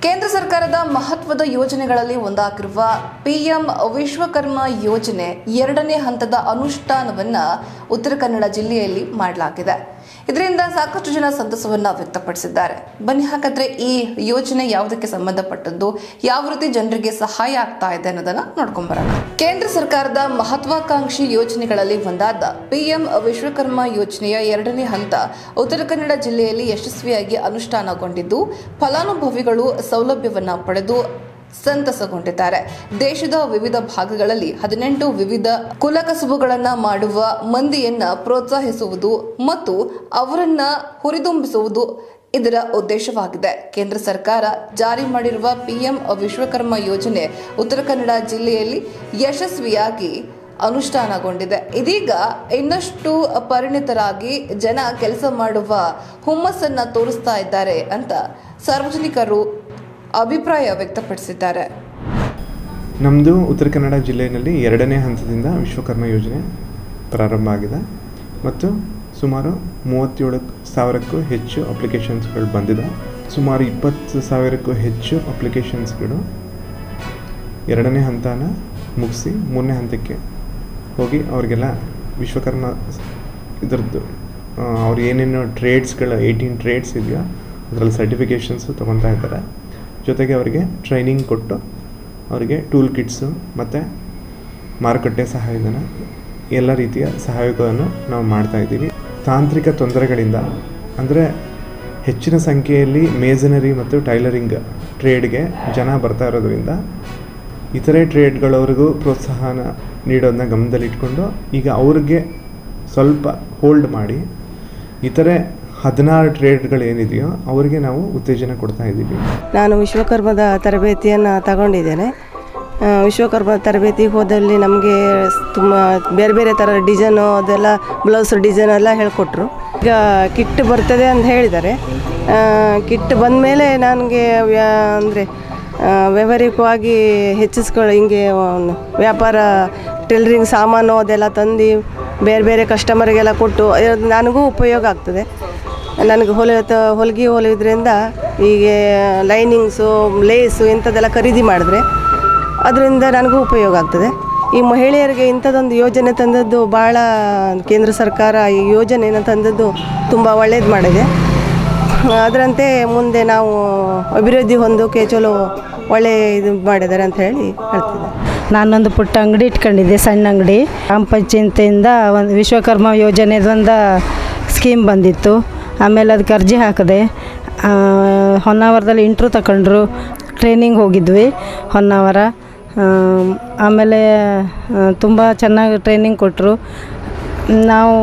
ಕೇಂದ್ರ ಸರ್ಕಾರದ ಮಹತ್ವದ ಯೋಜನೆಗಳಲ್ಲಿ ಒಂದಾಗಿರುವ ಪಿಎಂ ವಿಶ್ವಕರ್ಮ ಯೋಜನೆ ಎರಡನೇ ಹಂತದ ಅನುಷ್ಠಾನವನ್ನ ಉತ್ತರ ಕನ್ನಡ ಜಿಲ್ಲೆಯಲ್ಲಿ ಮಾಡಲಾಗಿದೆ ಇದರಿಂದ ಸಾಕಷ್ಟು ಜನ ಸಂತಸವನ್ನ ವ್ಯಕ್ತಪಡಿಸಿದ್ದಾರೆ ಬನ್ನಿ ಹಾಗಾದ್ರೆ ಈ ಯೋಜನೆ ಯಾವುದಕ್ಕೆ ಸಂಬಂಧಪಟ್ಟದ್ದು ಯಾವ ರೀತಿ ಜನರಿಗೆ ಸಹಾಯ ಆಗ್ತಾ ಇದೆ ಅನ್ನೋದನ್ನ ನೋಡ್ಕೊಂಡ್ ಬರೋಣ ಕೇಂದ್ರ ಸರ್ಕಾರದ ಮಹತ್ವಾಕಾಂಕ್ಷಿ ಯೋಜನೆಗಳಲ್ಲಿ ಒಂದಾದ ಪಿಎಂ ವಿಶ್ವಕರ್ಮ ಯೋಜನೆಯ ಎರಡನೇ ಹಂತ ಉತ್ತರ ಕನ್ನಡ ಜಿಲ್ಲೆಯಲ್ಲಿ ಯಶಸ್ವಿಯಾಗಿ ಅನುಷ್ಠಾನಗೊಂಡಿದ್ದು ಫಲಾನುಭವಿಗಳು ಸೌಲಭ್ಯವನ್ನ ಪಡೆದು ಸಂತಸಗೊಂಡಿದ್ದಾರೆ ದೇಶದ ವಿವಿಧ ಭಾಗಗಳಲ್ಲಿ ಹದಿನೆಂಟು ವಿವಿಧ ಕುಲಕಸುಬುಗಳನ್ನ ಮಾಡುವ ಮಂದಿಯನ್ನ ಪ್ರೋತ್ಸಾಹಿಸುವುದು ಮತ್ತು ಅವರನ್ನ ಹುರಿದುಂಬಿಸುವುದು ಇದರ ಉದ್ದೇಶವಾಗಿದೆ ಕೇಂದ್ರ ಸರ್ಕಾರ ಜಾರಿ ಮಾಡಿರುವ ಪಿಎಂ ವಿಶ್ವಕರ್ಮ ಯೋಜನೆ ಉತ್ತರ ಕನ್ನಡ ಜಿಲ್ಲೆಯಲ್ಲಿ ಯಶಸ್ವಿಯಾಗಿ ಅನುಷ್ಠಾನಗೊಂಡಿದೆ ಇದೀಗ ಇನ್ನಷ್ಟು ಪರಿಣಿತರಾಗಿ ಜನ ಕೆಲಸ ಮಾಡುವ ಹುಮ್ಮಸ್ಸನ್ನ ತೋರಿಸ್ತಾ ಇದ್ದಾರೆ ಅಂತ ಸಾರ್ವಜನಿಕರು ಅಭಿಪ್ರಾಯ ವ್ಯಕ್ತಪಡಿಸಿದ್ದಾರೆ ನಮ್ಮದು ಉತ್ತರ ಕನ್ನಡ ಜಿಲ್ಲೆಯಲ್ಲಿ ಎರಡನೇ ಹಂತದಿಂದ ವಿಶ್ವಕರ್ಮ ಯೋಜನೆ ಪ್ರಾರಂಭ ಆಗಿದೆ ಮತ್ತು ಸುಮಾರು ಮೂವತ್ತೇಳು ಸಾವಿರಕ್ಕೂ ಹೆಚ್ಚು ಅಪ್ಲಿಕೇಶನ್ಸ್ಗಳು ಬಂದಿದೆ ಸುಮಾರು ಇಪ್ಪತ್ತು ಸಾವಿರಕ್ಕೂ ಹೆಚ್ಚು ಅಪ್ಲಿಕೇಶನ್ಸ್ಗಳು ಎರಡನೇ ಹಂತನ ಮುಗಿಸಿ ಮೂರನೇ ಹಂತಕ್ಕೆ ಹೋಗಿ ಅವರಿಗೆಲ್ಲ ವಿಶ್ವಕರ್ಮ ಇದರದ್ದು ಅವ್ರು ಏನೇನು ಟ್ರೇಡ್ಸ್ಗಳು ಏಯ್ಟೀನ್ ಟ್ರೇಡ್ಸ್ ಇದೆಯೋ ಅದರಲ್ಲಿ ಸರ್ಟಿಫಿಕೇಷನ್ಸು ತೊಗೊತಾ ಇದ್ದಾರೆ ಜೊತೆಗೆ ಅವರಿಗೆ ಟ್ರೈನಿಂಗ್ ಕೊಟ್ಟು ಅವರಿಗೆ ಟೂಲ್ ಕಿಟ್ಸು ಮತ್ತು ಮಾರುಕಟ್ಟೆ ಸಹಾಯಧನ ಎಲ್ಲ ರೀತಿಯ ಸಹಾಯಗಳನ್ನು ನಾವು ಮಾಡ್ತಾಯಿದ್ದೀವಿ ತಾಂತ್ರಿಕ ತೊಂದರೆಗಳಿಂದ ಅಂದರೆ ಹೆಚ್ಚಿನ ಸಂಖ್ಯೆಯಲ್ಲಿ ಮೇಸನರಿ ಮತ್ತು ಟೈಲರಿಂಗ್ ಟ್ರೇಡ್ಗೆ ಜನ ಬರ್ತಾ ಇರೋದ್ರಿಂದ ಇತರೆ ಟ್ರೇಡ್ಗಳವರೆಗೂ ಪ್ರೋತ್ಸಾಹನ ನೀಡೋದನ್ನ ಗಮನದಲ್ಲಿಟ್ಕೊಂಡು ಈಗ ಅವ್ರಿಗೆ ಸ್ವಲ್ಪ ಹೋಲ್ಡ್ ಮಾಡಿ ಇತರೆ ಹದಿನಾರು ಟ್ರೇಡ್ಗಳು ಏನಿದೆಯೋ ಅವರಿಗೆ ನಾವು ಉತ್ತೇಜನ ಕೊಡ್ತಾ ಇದ್ದೀವಿ ನಾನು ವಿಶ್ವಕರ್ಮದ ತರಬೇತಿಯನ್ನು ತಗೊಂಡಿದ್ದೇನೆ ಆ, ವಿಶ್ವಕರ್ಮ ತರಬೇತಿಗೆ ಹೋದಲ್ಲಿ ನಮಗೆ ತುಂಬ ಬೇರೆ ಬೇರೆ ಥರ ಡಿಸೈನು ಅದೆಲ್ಲ ಬ್ಲೌಸ್ ಡಿಸೈನ್ ಎಲ್ಲ ಹೇಳಿಕೊಟ್ರು ಈಗ ಕಿಟ್ ಬರ್ತದೆ ಅಂತ ಹೇಳಿದ್ದಾರೆ ಆ, ಕಿಟ್ ಬಂದ ಮೇಲೆ ನನಗೆ ಅಂದರೆ ವ್ಯಾವಹಾರಿಕವಾಗಿ ಹೆಚ್ಚಿಸ್ಕೊಳ್ಳಿ ಹಿಂಗೆ ಒಂದು ವ್ಯಾಪಾರ ಟೈಲರಿಂಗ್ ಸಾಮಾನು ಅದೆಲ್ಲ ತಂದು ಬೇರೆ ಬೇರೆ ಕಸ್ಟಮರಿಗೆಲ್ಲ ಕೊಟ್ಟು ಅದು ನನಗೂ ಉಪಯೋಗ ಆಗ್ತದೆ ನನಗೆ ಹೊಲ ಹೊಲಿಗೆ ಹೊಲಿಯೋದ್ರಿಂದ ಈಗ ಲೈನಿಂಗ್ಸು ಲೇಸು ಇಂಥದ್ದೆಲ್ಲ ಖರೀದಿ ಮಾಡಿದ್ರೆ ಅದರಿಂದ ನನಗೂ ಉಪಯೋಗ ಆಗ್ತದೆ ಈ ಮಹಿಳೆಯರಿಗೆ ಇಂಥದ್ದೊಂದು ಯೋಜನೆ ತಂದದ್ದು ಭಾಳ ಕೇಂದ್ರ ಸರ್ಕಾರ ಈ ಯೋಜನೆಯನ್ನು ತಂದದ್ದು ತುಂಬ ಒಳ್ಳೇದು ಮಾಡಿದೆ ಅದರಂತೆ ಮುಂದೆ ನಾವು ಅಭಿವೃದ್ಧಿ ಹೊಂದೋಕೆ ಚಲೋ ಒಳ್ಳೆ ಇದು ಮಾಡಿದ್ದಾರೆ ಅಂತ ಹೇಳಿ ಹೇಳ್ತಿದ್ದೆ ನಾನೊಂದು ಪುಟ್ಟ ಅಂಗಡಿ ಇಟ್ಕೊಂಡಿದ್ದೆ ಸಣ್ಣ ಅಂಗಡಿ ಗ್ರಾಮ ಪಂಚಾಯತಿಯಿಂದ ಒಂದು ವಿಶ್ವಕರ್ಮ ಯೋಜನೆದೊಂದು ಸ್ಕೀಮ್ ಬಂದಿತ್ತು ಆಮೇಲೆ ಅದಕ್ಕೆ ಅರ್ಜಿ ಹಾಕಿದೆ ಆ, ಹೊನ್ನಾವರದಲ್ಲಿ ಇಂಟ್ರೂ ತಗೊಂಡ್ರು ಟ್ರೈನಿಂಗ್ ಹೋಗಿದ್ವಿ ಹೊನ್ನಾವರ ಆ, ಆಮೇಲೆ ತುಂಬ ಚೆನ್ನಾಗಿ ಟ್ರೈನಿಂಗ್ ಕೊಟ್ಟರು ನಾವು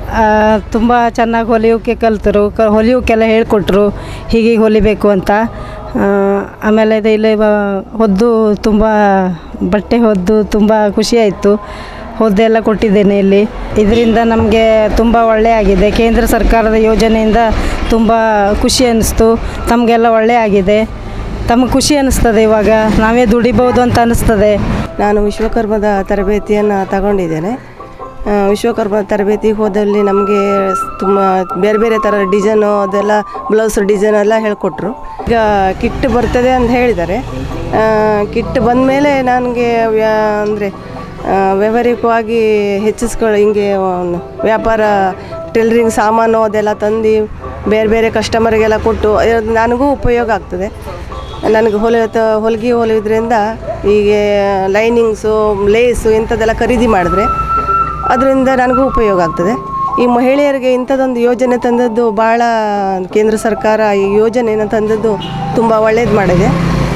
ತುಂಬ ಚೆನ್ನಾಗಿ ಹೊಲಿಯೋಕ್ಕೆ ಕಲ್ತರು ಕ ಹೊಲಿಯೋಕ್ಕೆಲ್ಲ ಹೇಳ್ಕೊಟ್ರು ಹೀಗೆ ಹೊಲಿಬೇಕು ಅಂತ ಆ, ಆಮೇಲೆ ಇದು ಇಲ್ಲಿ ವ- ಹೊದ್ದು ತುಂಬ ಬಟ್ಟೆ ಹೊದ್ದು ತುಂಬ ಖುಷಿಯಾಯಿತು ಹೊದ್ದೆಲ್ಲ ಕೊಟ್ಟಿದ್ದೇನೆ ಇಲ್ಲಿ ಇದರಿಂದ ನಮಗೆ ತುಂಬ ಒಳ್ಳೆಯಾಗಿದೆ ಕೇಂದ್ರ ಸರ್ಕಾರದ ಯೋಜನೆಯಿಂದ ತುಂಬ ಖುಷಿ ಅನ್ನಿಸ್ತು ತಮಗೆಲ್ಲ ಒಳ್ಳೆಯಾಗಿದೆ ತಮಗೆ ಖುಷಿ ಅನ್ನಿಸ್ತದೆ ಇವಾಗ ನಾವೇ ದುಡಿಬೋದು ಅಂತ ಅನ್ನಿಸ್ತದೆ ನಾನು ವಿಶ್ವಕರ್ಮದ ತರಬೇತಿಯನ್ನು ತಗೊಂಡಿದ್ದೇನೆ ಆ, ವಿಶ್ವಕರ್ಮ ತರಬೇತಿಗೆ ಹೋದಲ್ಲಿ ನಮಗೆ ತುಂಬ ಬೇರೆ ಬೇರೆ ಥರ ಡಿಸೈನು ಅದೆಲ್ಲ ಬ್ಲೌಸ್ ಡಿಸೈನ್ ಎಲ್ಲ ಹೇಳಿಕೊಟ್ರು ಈಗ ಕಿಟ್ ಬರ್ತದೆ ಅಂತ ಹೇಳಿದ್ದಾರೆ ಆ, ಕಿಟ್ ಬಂದ ಮೇಲೆ ನನಗೆ ಅಂದರೆ ವ್ಯಾವಹಾರಿಕವಾಗಿ ಹೆಚ್ಚಿಸ್ಕೊಳ್ಳಿ ಹಿಂಗೆ ಒಂದು ವ್ಯಾಪಾರ ಟೈಲರಿಂಗ್ ಸಾಮಾನು ಅದೆಲ್ಲ ತಂದು ಬೇರೆ ಬೇರೆ ಕಸ್ಟಮರಿಗೆಲ್ಲ ಕೊಟ್ಟು ಅದು ನನಗೂ ಉಪಯೋಗ ಆಗ್ತದೆ ನನಗೆ ಹೊಲ ಹೊಲಿಗೆ ಹೊಲಿಯೋದ್ರಿಂದ ಈಗ ಲೈನಿಂಗ್ಸು ಲೇಸು ಇಂಥದ್ದೆಲ್ಲ ಖರೀದಿ ಮಾಡಿದ್ರೆ ಅದರಿಂದ ನನಗೂ ಉಪಯೋಗ ಆಗ್ತದೆ ಈ ಮಹಿಳೆಯರಿಗೆ ಇಂಥದ್ದೊಂದು ಯೋಜನೆ ತಂದದ್ದು ಭಾಳ ಕೇಂದ್ರ ಸರ್ಕಾರ ಈ ಯೋಜನೆಯನ್ನು ತಂದದ್ದು ತುಂಬ ಒಳ್ಳೇದು ಮಾಡಿದೆ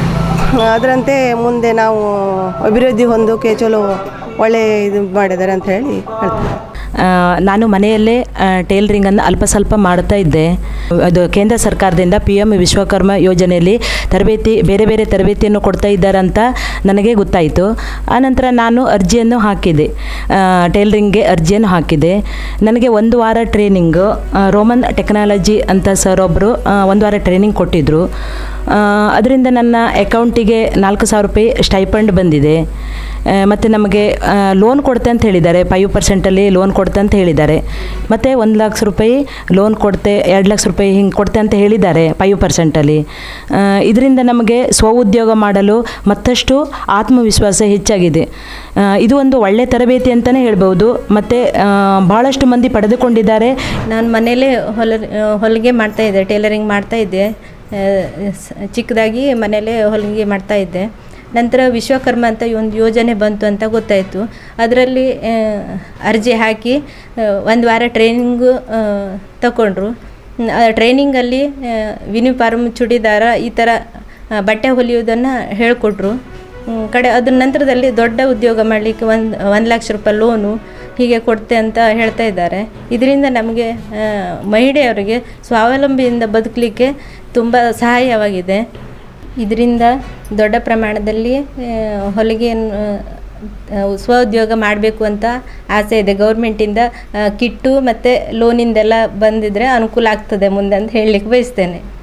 ಅದರಂತೆ ಮುಂದೆ ನಾವು ಅಭಿವೃದ್ಧಿ ಹೊಂದೋಕೆ ಚಲೋ ಒಳ್ಳೆ ಇದು ಮಾಡಿದ್ದಾರೆ ಅಂತ ಹೇಳಿ ಹೇಳ್ತೀನಿ ಆ, ನಾನು ಮನೆಯಲ್ಲೇ ಟೇಲರಿಂಗನ್ನು ಅಲ್ಪ ಸ್ವಲ್ಪ ಮಾಡ್ತಾ ಇದ್ದೆ ಅದು ಕೇಂದ್ರ ಸರ್ಕಾರದಿಂದ ಪಿ ಎಮ್ ವಿಶ್ವಕರ್ಮ ಯೋಜನೆಯಲ್ಲಿ ತರಬೇತಿ ಬೇರೆ ಬೇರೆ ತರಬೇತಿಯನ್ನು ಕೊಡ್ತಾ ಇದ್ದಾರಂತ ನನಗೆ ಗೊತ್ತಾಯಿತು ಆನಂತರ ನಾನು ಅರ್ಜಿಯನ್ನು ಹಾಕಿದೆ ಆ, ಟೇಲರಿಂಗ್ಗೆ ಅರ್ಜಿಯನ್ನು ಹಾಕಿದೆ ನನಗೆ ಒಂದು ವಾರ ಟ್ರೈನಿಂಗು ರೋಮನ್ ಟೆಕ್ನಾಲಜಿ ಅಂತ ಸರ್ ಒಬ್ಬರು ಒಂದು ವಾರ ಟ್ರೈನಿಂಗ್ ಕೊಟ್ಟಿದ್ದರು ಅದರಿಂದ ನನ್ನ ಅಕೌಂಟಿಗೆ ನಾಲ್ಕು ಸಾವಿರ ರೂಪಾಯಿ ಸ್ಟೈಪಂಡ್ ಬಂದಿದೆ ಮತ್ತು ನಮಗೆ ಲೋನ್ ಕೊಡ್ತೆ ಅಂತ ಹೇಳಿದ್ದಾರೆ ಫೈವ್ ಪರ್ಸೆಂಟಲ್ಲಿ ಲೋನ್ ಕೊಡ್ತೆ ಅಂತ ಹೇಳಿದ್ದಾರೆ ಮತ್ತು ಒಂದು ಲಕ್ಷ ರೂಪಾಯಿ ಲೋನ್ ಕೊಡ್ತೆ ಎರಡು ಲಕ್ಷ ರೂಪಾಯಿ ಹಿಂಗೆ ಕೊಡ್ತೆ ಅಂತ ಹೇಳಿದ್ದಾರೆ ಫೈವ್ ಪರ್ಸೆಂಟಲ್ಲಿ ಇದರಿಂದ ನಮಗೆ ಸ್ವಉದ್ಯೋಗ ಮಾಡಲು ಮತ್ತಷ್ಟು ಆತ್ಮವಿಶ್ವಾಸ ಹೆಚ್ಚಾಗಿದೆ ಆ, ಇದು ಒಂದು ಒಳ್ಳೆಯ ತರಬೇತಿ ಅಂತಲೇ ಹೇಳ್ಬೋದು ಮತ್ತು ಭಾಳಷ್ಟು ಮಂದಿ ಪಡೆದುಕೊಂಡಿದ್ದಾರೆ ನಾನು ಮನೇಲೇ ಹೊಲ ಹೊಲಿಗೆ ಮಾಡ್ತಾ ಇದ್ದೆ ಟೇಲರಿಂಗ್ ಮಾಡ್ತಾ ಇದ್ದೆ ಆ, ಸ್- ಚಿಕ್ಕದಾಗಿ ಮನೇಲೇ ಹೊಲಿಗೆ ಮಾಡ್ತಾ ಇದ್ದೆ ನಂತರ ವಿಶ್ವಕರ್ಮ ಅಂತ ಒಂದು ಯೋಜನೆ ಬಂತು ಅಂತ ಗೊತ್ತಾಯಿತು ಅದರಲ್ಲಿ ಅರ್ಜಿ ಹಾಕಿ ಒಂದು ವಾರ ಟ್ರೈನಿಂಗು ತಗೊಂಡ್ರು ಮ್, ಆ ಟ್ರೈನಿಂಗಲ್ಲಿ ಯೂನಿಫಾರ್ಮ್ ಚೂಡಿದಾರ ಈ ಥರ ಆ, ಬಟ್ಟೆ ಹೊಲಿಯೋದನ್ನು ಹೇಳಿಕೊಟ್ರು ಹ್ಮ್, ಕಡೆ ಅದ್ರ ನಂತರದಲ್ಲಿ ದೊಡ್ಡ ಉದ್ಯೋಗ ಮಾಡಲಿಕ್ಕೆ ಒಂದು ಒಂದು ಲಕ್ಷ ರೂಪಾಯಿ ಲೋನು ಹೀಗೆ ಕೊಡ್ತೆ ಅಂತ ಹೇಳ್ತಾ ಇದ್ದಾರೆ ಇದರಿಂದ ನಮಗೆ ಆ, ಮಹಿಳೆಯರಿಗೆ ಸ್ವಾವಲಂಬಿಯಿಂದ ಬದುಕಲಿಕ್ಕೆ ತುಂಬ ಸಹಾಯವಾಗಿದೆ ಇದರಿಂದ ದೊಡ್ಡ ಪ್ರಮಾಣದಲ್ಲಿ ಆ, ಹೊಲಿಗೆಯನ್ನು ಆ, ಸ್ವಉದ್ಯೋಗ ಮಾಡಬೇಕು ಅಂತ ಆಸೆ ಇದೆ ಗೌರ್ಮೆಂಟಿಂದ ಕಿಟ್ಟು ಮತ್ತು ಲೋನಿಂದೆಲ್ಲ ಬಂದಿದ್ರೆ ಅನುಕೂಲ ಆಗ್ತದೆ ಮುಂದೆ ಅಂತ ಹೇಳಲಿಕ್ಕೆ ಬಯಸ್ತೇನೆ